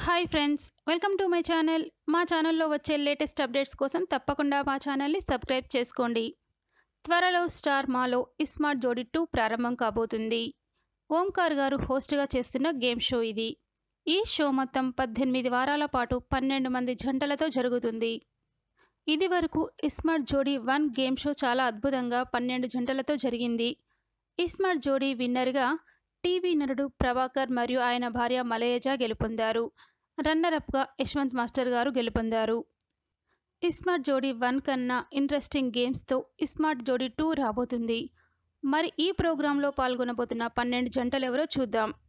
hi friends welcome to my channel మా ఛానల్లో వచ్చే లేటెస్ట్ అప్డేట్స్ కోసం తప్పకుండా మా ఛానల్ని సబ్స్క్రైబ్ చేసుకోండి త్వరలో స్టార్ మాలో ఇస్మార్ట్ జోడీ టూ ప్రారంభం కాబోతుంది ఓంకార్ గారు హోస్ట్గా చేస్తున్న గేమ్ షో ఇది ఈ షో మొత్తం పద్దెనిమిది వారాల పాటు పన్నెండు మంది జంటలతో జరుగుతుంది ఇది వరకు ఇస్మార్ట్ జోడీ వన్ గేమ్ షో చాలా అద్భుతంగా పన్నెండు జంటలతో జరిగింది ఇస్మార్ట్ జోడీ విన్నర్గా టీవీ నటుడు ప్రభాకర్ మరియు ఆయన భార్య మలయజ గెలుపొందారు రన్నరప్గా యశ్వంత్ మాస్టర్ గారు గెలుపొందారు ఇస్మార్ట్ జోడీ వన్ కన్నా ఇంట్రెస్టింగ్ గేమ్స్తో ఇస్మార్ట్ జోడీ టూ రాబోతుంది మరి ఈ ప్రోగ్రాంలో పాల్గొనబోతున్న పన్నెండు జంటలు ఎవరో చూద్దాం